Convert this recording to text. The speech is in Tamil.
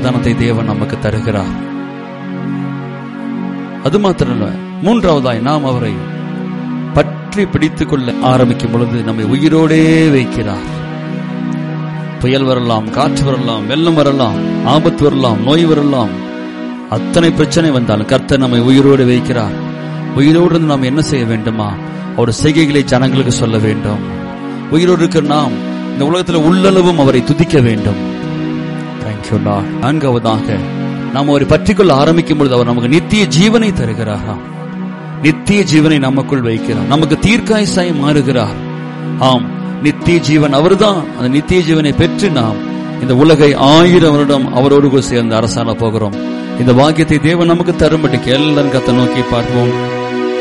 சமாதானத்தை தேவன் நமக்கு தருகிறார் அது மாத்திரமல்ல மூன்றாவதாய் நாம் அவரை பற்றி பிடித்துக் கொள்ள ஆரம்பிக்கும் பொழுது நம்மை உயிரோடே வைக்கிறார் புயல் வரலாம் காற்று வரலாம் வெள்ளம் வரலாம் ஆபத்து வரலாம் நோய் வரலாம் அத்தனை பிரச்சனை வந்தாலும் கர்த்தர் நம்மை உயிரோடு வைக்கிறார் உயிரோடு இருந்து நாம் என்ன செய்ய வேண்டுமா அவருடைய செய்கைகளை ஜனங்களுக்கு சொல்ல வேண்டும் உயிரோடு இருக்கிற நாம் இந்த உலகத்தில் உள்ளளவும் அவரை துதிக்க வேண்டும் தேங்க்யூ நான்காவதாக நாம் அவரை பற்றிக்கொள்ள ஆரம்பிக்கும் பொழுது அவர் நமக்கு நித்திய ஜீவனை தருகிறாராம் நித்திய ஜீவனை நமக்குள் வைக்கிறார் நமக்கு தீர்க்காயசாய் மாறுகிறார் ஆம் நித்திய ஜீவன் அவர்தான் அந்த நித்திய ஜீவனை பெற்று நாம் இந்த உலகை ஆயிரம் வருடம் அவரோடு கூட சேர்ந்து அரசாண போகிறோம் இந்த வாக்கியத்தை தேவன் நமக்கு தரும்படிக்கு எல்லாரும் கத்தை நோக்கி பார்ப்போம்